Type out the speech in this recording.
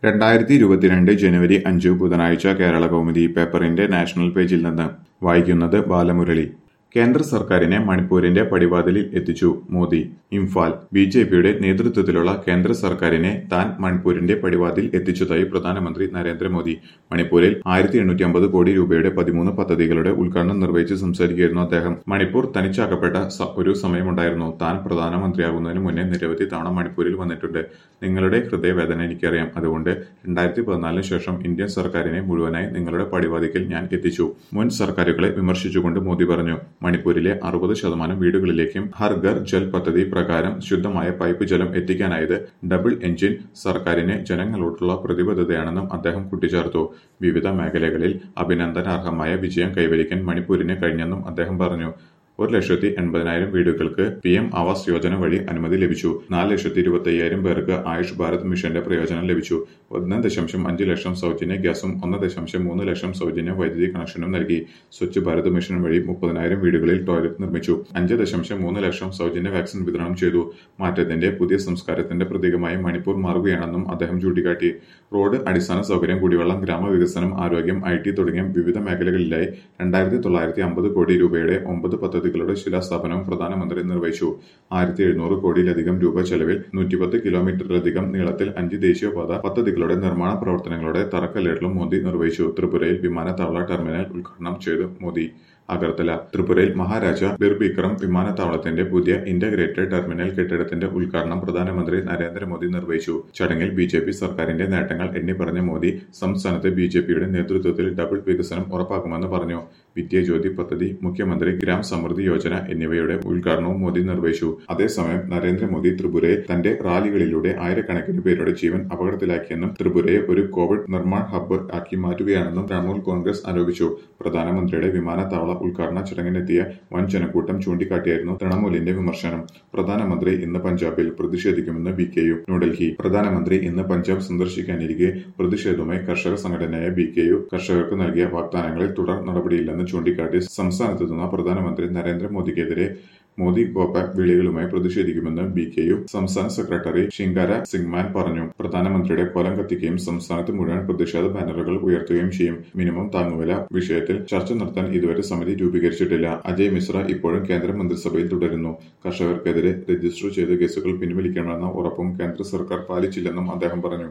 രണ്ടായിരത്തി ഇരുപത്തിരണ്ട് ജനുവരി അഞ്ച് ബുധനാഴ്ച കേരള കൗമുദി പേപ്പറിന്റെ നാഷണൽ പേജിൽ നിന്ന് വായിക്കുന്നത് ബാലമുരളി കേന്ദ്ര സർക്കാരിനെ മണിപ്പൂരിന്റെ പടിവാതിലിൽ എത്തിച്ചു മോദി ഇംഫാൽ ബി ജെ പിയുടെ നേതൃത്വത്തിലുള്ള കേന്ദ്ര സർക്കാരിനെ താൻ മണിപ്പൂരിന്റെ പടിവാതിൽ എത്തിച്ചതായി പ്രധാനമന്ത്രി നരേന്ദ്രമോദി മണിപ്പൂരിൽ ആയിരത്തി എണ്ണൂറ്റി അമ്പത് കോടി രൂപയുടെ പതിമൂന്ന് പദ്ധതികളുടെ ഉദ്ഘാടനം നിർവഹിച്ച് സംസാരിക്കുകയായിരുന്നു അദ്ദേഹം മണിപ്പൂർ തനിച്ചാക്കപ്പെട്ട സ- ഒരു സമയമുണ്ടായിരുന്നു താൻ പ്രധാനമന്ത്രിയാകുന്നതിന് മുന്നേ നിരവധി തവണ മണിപ്പൂരിൽ വന്നിട്ടുണ്ട് നിങ്ങളുടെ ഹൃദയവേദന എനിക്കറിയാം അതുകൊണ്ട് രണ്ടായിരത്തി പതിനാലിന് ശേഷം ഇന്ത്യൻ സർക്കാരിനെ മുഴുവനായി നിങ്ങളുടെ പടിവാതിക്കൽ ഞാൻ എത്തിച്ചു മുൻ സർക്കാരുകളെ വിമർശിച്ചുകൊണ്ട് മോദി പറഞ്ഞു മണിപ്പൂരിലെ അറുപത് ശതമാനം വീടുകളിലേക്കും ഹർ ഘർ ജൽ പദ്ധതി പ്രകാരം ശുദ്ധമായ പൈപ്പ് ജലം എത്തിക്കാനായത് ഡബിൾ എഞ്ചിൻ സർക്കാരിന് ജനങ്ങളോടുള്ള പ്രതിബദ്ധതയാണെന്നും അദ്ദേഹം കൂട്ടിച്ചേർത്തു വിവിധ മേഖലകളിൽ അഭിനന്ദനാർഹമായ വിജയം കൈവരിക്കാൻ മണിപ്പൂരിന് കഴിഞ്ഞെന്നും അദ്ദേഹം പറഞ്ഞു ഒരു ലക്ഷത്തി എൺപതിനായിരം വീടുകൾക്ക് പി എം ആവാസ് യോജന വഴി അനുമതി ലഭിച്ചു നാല് ലക്ഷത്തി ഇരുപത്തി അയ്യായിരം പേർക്ക് ആയുഷ് ഭാരത് മിഷന്റെ പ്രയോജനം ലഭിച്ചു ഒന്ന് ദശാംശം അഞ്ച് ലക്ഷം സൗജന്യ ഗ്യാസും ഒന്ന് ദശാംശം മൂന്ന് ലക്ഷം സൗജന്യ വൈദ്യുതി കണക്ഷനും നൽകി സ്വച്ഛ് ഭാരത് മിഷൻ വഴി മുപ്പതിനായിരം വീടുകളിൽ ടോയ്ലറ്റ് നിർമ്മിച്ചു അഞ്ച് ദശാംശം മൂന്ന് ലക്ഷം സൗജന്യ വാക്സിൻ വിതരണം ചെയ്തു മാറ്റത്തിന്റെ പുതിയ സംസ്കാരത്തിന്റെ പ്രതീകമായി മണിപ്പൂർ മാറുകയാണെന്നും അദ്ദേഹം ചൂണ്ടിക്കാട്ടി റോഡ് അടിസ്ഥാന സൗകര്യം കുടിവെള്ളം ഗ്രാമവികസനം ആരോഗ്യം ഐ ടി തുടങ്ങിയ വിവിധ മേഖലകളിലായി രണ്ടായിരത്തി തൊള്ളായിരത്തി അമ്പത് കോടി രൂപയുടെ ഒമ്പത് പദ്ധതികളുടെ ശിലാസ്ഥാപനവും പ്രധാനമന്ത്രി നിർവഹിച്ചു ആയിരത്തി എഴുന്നൂറ് കോടിയിലധികം രൂപ ചെലവിൽ നൂറ്റിപ്പത്ത് കിലോമീറ്ററിലധികം നീളത്തിൽ അഞ്ച് ദേശീയപാത പദ്ധതികളുടെ നിർമ്മാണ പ്രവർത്തനങ്ങളുടെ തറക്കല്ലിടലും മോദി നിർവഹിച്ചു ത്രിപുരയിൽ വിമാനത്താവള ടെർമിനൽ ഉദ്ഘാടനം ചെയ്തു മോദി അഗർത്തല ത്രിപുരയിൽ മഹാരാജ ബിർബിക്രം വിമാനത്താവളത്തിന്റെ പുതിയ ഇന്റഗ്രേറ്റഡ് ടെർമിനൽ കെട്ടിടത്തിന്റെ ഉദ്ഘാടനം പ്രധാനമന്ത്രി നരേന്ദ്രമോദി നിർവഹിച്ചു ചടങ്ങിൽ ബി ജെ പി സർക്കാരിന്റെ നേട്ടങ്ങൾ എണ്ണി പറഞ്ഞ മോദി സംസ്ഥാനത്ത് ബി ജെ പിയുടെ നേതൃത്വത്തിൽ ഡബിൾ വികസനം ഉറപ്പാക്കുമെന്ന് പറഞ്ഞു വിദ്യാജ്യോതി പദ്ധതി മുഖ്യമന്ത്രി ഗ്രാം സമൃദ്ധി യോജന എന്നിവയുടെ ഉദ്ഘാടനവും മോദി നിർവഹിച്ചു അതേസമയം നരേന്ദ്രമോദി ത്രിപുരയെ തന്റെ റാലികളിലൂടെ ആയിരക്കണക്കിന് പേരുടെ ജീവൻ അപകടത്തിലാക്കിയെന്നും ത്രിപുരയെ ഒരു കോവിഡ് നിർമ്മാൺ ഹബ്ബ് ആക്കി മാറ്റുകയാണെന്നും തൃണമൂൽ കോൺഗ്രസ് ആരോപിച്ചു പ്രധാനമന്ത്രിയുടെ വിമാനത്താവള ഉദ്ഘാടന ചടങ്ങിനെത്തിയ വൻ ജനക്കൂട്ടം ചൂണ്ടിക്കാട്ടിയായിരുന്നു തൃണമൂലിന്റെ വിമർശനം പ്രധാനമന്ത്രി ഇന്ന് പഞ്ചാബിൽ പ്രതിഷേധിക്കുമെന്ന് ബി കെ യു ന്യൂഡൽഹി പ്രധാനമന്ത്രി ഇന്ന് പഞ്ചാബ് സന്ദർശിക്കാനിരിക്കെ പ്രതിഷേധവുമായി കർഷക സംഘടനയായ ബി കെ യു കർഷകർക്ക് നൽകിയ വാഗ്ദാനങ്ങളിൽ തുടർ നടപടിയില്ലെന്ന് ചൂണ്ടിക്കാട്ടി സംസ്ഥാനത്തെത്തുന്ന പ്രധാനമന്ത്രി നരേന്ദ്രമോദിക്കെതിരെ മോദി ഗോപാക് വിളികളുമായി പ്രതിഷേധിക്കുമെന്ന് ബി കെ യു സംസ്ഥാന സെക്രട്ടറി ഷിങ്കാര സിംഗ്മാൻ പറഞ്ഞു പ്രധാനമന്ത്രിയുടെ കൊലം കത്തിക്കുകയും സംസ്ഥാനത്ത് മുഴുവൻ പ്രതിഷേധ ബാനറുകൾ ഉയർത്തുകയും ചെയ്യും മിനിമം താങ്ങുവില വിഷയത്തിൽ ചർച്ച നടത്താൻ ഇതുവരെ സമിതി രൂപീകരിച്ചിട്ടില്ല അജയ് മിശ്ര ഇപ്പോഴും കേന്ദ്ര മന്ത്രിസഭയിൽ തുടരുന്നു കർഷകർക്കെതിരെ രജിസ്റ്റർ ചെയ്ത കേസുകൾ പിൻവലിക്കണമെന്ന ഉറപ്പും കേന്ദ്ര സർക്കാർ പാലിച്ചില്ലെന്നും അദ്ദേഹം പറഞ്ഞു